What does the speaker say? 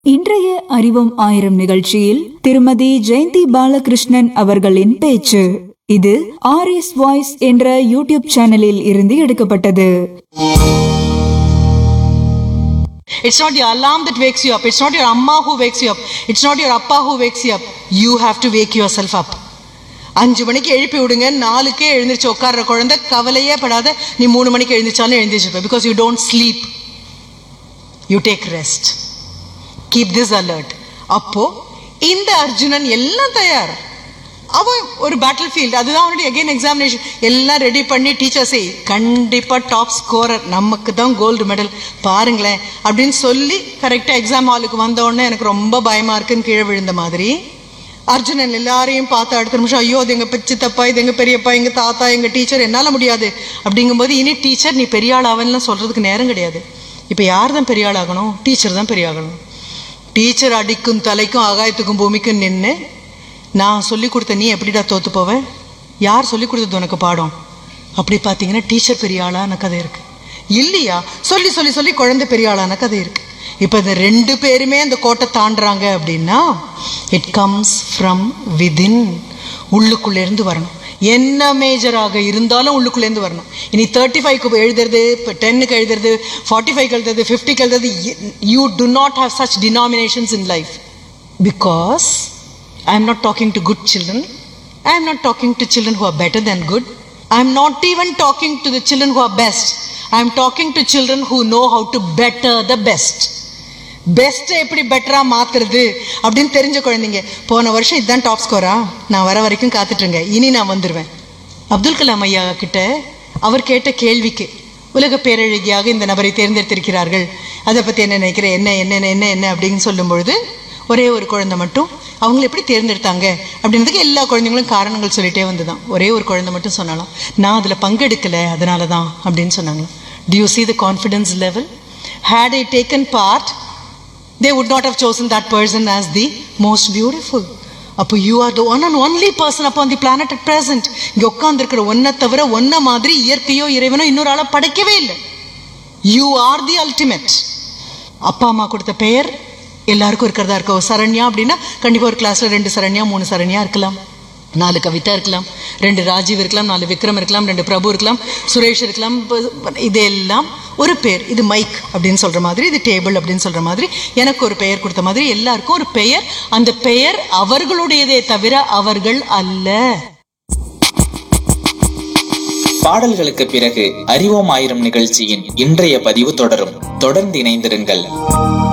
இன்றைய அறிவோம் ஆயிரம் நிகழ்ச்சியில் திருமதி ஜெயந்தி பாலகிருஷ்ணன் அவர்களின் பேச்சு இது ஆர் எஸ் வாய்ஸ் என்ற யூடியூப் சேனலில் இருந்து எடுக்கப்பட்டது It's not your alarm that wakes you up. It's not your amma who wakes you up. It's not your appa who wakes you up. You have to wake yourself up. அஞ்சு மணிக்கு எழுப்பி விடுங்க நாலுக்கே எழுந்திரிச்சு உட்கார்ற குழந்தை கவலையே படாத நீ மூணு மணிக்கு எழுந்திரிச்சாலும் எழுந்திரிச்சிருப்ப because you don't sleep you take rest keep this alert அப்போ இந்த அர்ஜுனன் எல்லாம் தயார் அவன் ஒரு பேட்டில் ஃபீல்டு அதுதான் அவனுடைய அகைன் எக்ஸாமினேஷன் எல்லாம் ரெடி பண்ணி டீச்சர்ஸை கண்டிப்பா டாப் ஸ்கோரர் நமக்கு தான் கோல்டு மெடல் பாருங்களேன் அப்படின்னு சொல்லி கரெக்டாக எக்ஸாம் ஹாலுக்கு வந்த உடனே எனக்கு ரொம்ப பயமா இருக்குன்னு கீழே விழுந்த மாதிரி அர்ஜுனன் எல்லாரையும் பார்த்து அடுத்த நிமிஷம் ஐயோ அது எங்க பிச்சித்தப்பா இது எங்க பெரியப்பா எங்க தாத்தா எங்க டீச்சர் என்னால முடியாது அப்படிங்கும்போது இனி டீச்சர் நீ பெரிய ஆள் ஆவன்லாம் சொல்றதுக்கு நேரம் கிடையாது இப்போ யார் தான் பெரிய ஆள் ஆகணும் டீச்சர் தான் பெரிய ஆகணும் டீச்சர் அடிக்கும் தலைக்கும் ஆகாயத்துக்கும் பூமிக்கும் நின்று நான் சொல்லி கொடுத்த நீ எப்படிடா தோத்து போவ யார் சொல்லி கொடுத்தது உனக்கு பாடம் அப்படி பார்த்தீங்கன்னா டீச்சர் பெரிய ஆளான கதை இருக்கு இல்லையா சொல்லி சொல்லி சொல்லி குழந்தை பெரிய ஆளான கதை இருக்கு இப்போ இந்த ரெண்டு பேருமே அந்த கோட்டை தாண்டுறாங்க அப்படின்னா இட் கம்ஸ் ஃப்ரம் விதின் உள்ளுக்குள்ளே இருந்து வரணும் என்ன மேஜராக இருந்தாலும் உள்ளுக்குள்ளேருந்து வரணும் இனி தேர்ட்டி ஃபைவ்க்கு எழுதுறது இப்போ டென்னுக்கு எழுதுறது ஃபார்ட்டி ஃபைவ்க்கு எழுதுறது ஃபிஃப்டிக்கு எழுதுறது you do not have such denominations in life because I am not talking to good children I am not talking to children who are better than good I am not even talking to the children who are best I am talking to children who know how to better the best பெஸ்ட்டை எப்படி பெட்டராக மாற்றுறது அப்படின்னு தெரிஞ்ச குழந்தைங்க போன வருஷம் இதுதான் டாப் ஸ்கோரா நான் வர வரைக்கும் காத்துட்ருங்க இனி நான் வந்துடுவேன் அப்துல் கலாம் ஐயா கிட்ட அவர் கேட்ட கேள்விக்கு உலக பேரழகியாக இந்த நபரை தேர்ந்தெடுத்திருக்கிறார்கள் அதை பற்றி என்ன நினைக்கிறேன் என்ன என்ன என்ன என்ன அப்படின்னு சொல்லும்பொழுது ஒரே ஒரு குழந்தை மட்டும் அவங்களை எப்படி தேர்ந்தெடுத்தாங்க அப்படின்றதுக்கு எல்லா குழந்தைங்களும் காரணங்கள் சொல்லிட்டே வந்துதான் ஒரே ஒரு குழந்தை மட்டும் சொன்னாலும் நான் அதில் பங்கெடுக்கலை அதனால தான் அப்படின்னு சொன்னாங்க do you see the confidence level had I taken part they would not have chosen that person as the most beautiful அப்போ you are the one and only person அப்போ தி பிளானட் அட் பிரசன்ட் இங்கே உட்காந்துருக்கிற ஒன்றை தவிர ஒன்றை மாதிரி இயற்கையோ இறைவனோ இன்னொரு ஆளை படைக்கவே இல்லை யூ ஆர் தி அல்டிமேட் அப்பா அம்மா கொடுத்த பெயர் எல்லாருக்கும் இருக்கிறதா இருக்கும் சரண்யா அப்படின்னா கண்டிப்பாக ஒரு கிளாஸில் ரெண்டு சரண்யா மூணு சரண்யா இருக்கலாம் நாலு கவிதா இருக்கலாம் ரெண்டு ராஜீவ் இருக்கலாம் நாலு விக்ரம் இருக்கலாம் ரெண்டு பிரபு இருக்கலாம் சுரேஷ் இருக்கலாம் இப்ப இதெல்லாம் ஒரு பேர் இது மைக் அப்படின்னு சொல்ற மாதிரி இது டேபிள் அப்படின்னு சொல்ற மாதிரி எனக்கு ஒரு பெயர் கொடுத்த மாதிரி எல்லாருக்கும் ஒரு பெயர் அந்த பெயர் அவர்களுடையதே தவிர அவர்கள் அல்ல பாடல்களுக்கு பிறகு அறிவோம் ஆயிரம் நிகழ்ச்சியின் இன்றைய பதிவு தொடரும் தொடர்ந்து இணைந்திருங்கள்